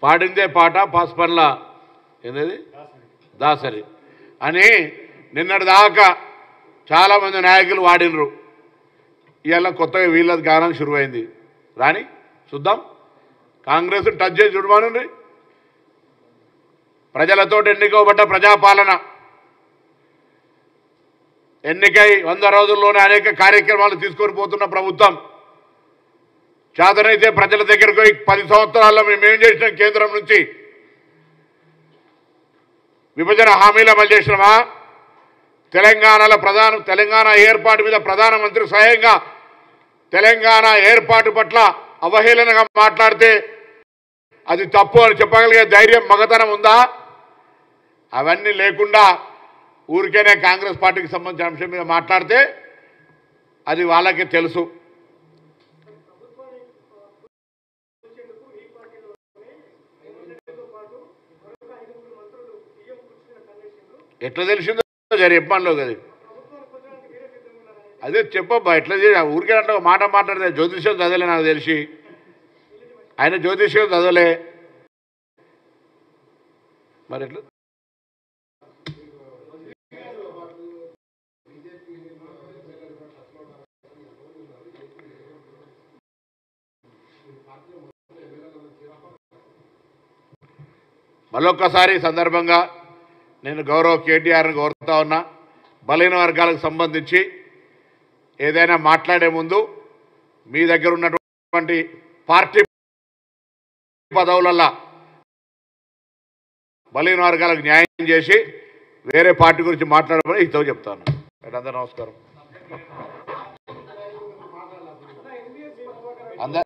పాడిందే పాట పాస్పన్ల ఏంది దాసరి అని నిన్నటి దాకా చాలామంది నాయకులు వాడినరు ఇవాళ కొత్తగా వీళ్ళది గానం శురువైంది రాని చూద్దాం కాంగ్రెస్ టచ్ చేసి చూడమానండి ప్రజలతో ఎన్నికబడ్డ ప్రజాపాలన ఎన్నికై వంద రోజుల్లోనే అనేక కార్యక్రమాలు తీసుకొని పోతున్న ప్రభుత్వం చేతనైతే ప్రజల దగ్గరకు పోయి పది సంవత్సరాల్లో మేము ఏం చేసినాం కేంద్రం నుంచి విభజన హామీలు అమలు చేసినామా తెలంగాణలో ప్రధాన తెలంగాణ ఏర్పాటు మీద ప్రధానమంత్రి స్వయంగా తెలంగాణ ఏర్పాటు పట్ల అవహేళనగా మాట్లాడితే అది తప్పు అని చెప్పగలిగే ధైర్యం మగతనం ఉందా అవన్నీ లేకుండా ఊరికేనే కాంగ్రెస్ పార్టీకి సంబంధించిన అంశం మీద మాట్లాడితే అది వాళ్ళకే తెలుసు ఎట్లా తెలిసిందో జరి చెప్పమనిలో కదా అదే చెప్పబ్బా ఎట్లా చేసి ఊరికే అంటే ఒక మాట మాట్లాడితే జ్యోతిష్యం చదవలే నాకు తెలిసి ఆయన జ్యోతిష్యం చదవలే మరి ఎట్లా మళ్ళొక్కసారి ఈ సందర్భంగా నేను గౌరవ కేటీఆర్ని కోరుతా ఉన్నా బలహీన వర్గాలకు సంబంధించి ఏదైనా మాట్లాడే ముందు మీ దగ్గర ఉన్నటువంటి పార్టీ పదవులల్లా బలహీన వర్గాలకు న్యాయం చేసి వేరే పార్టీ గురించి మాట్లాడమని ఇతో చెప్తాను అందరూ నమస్కారం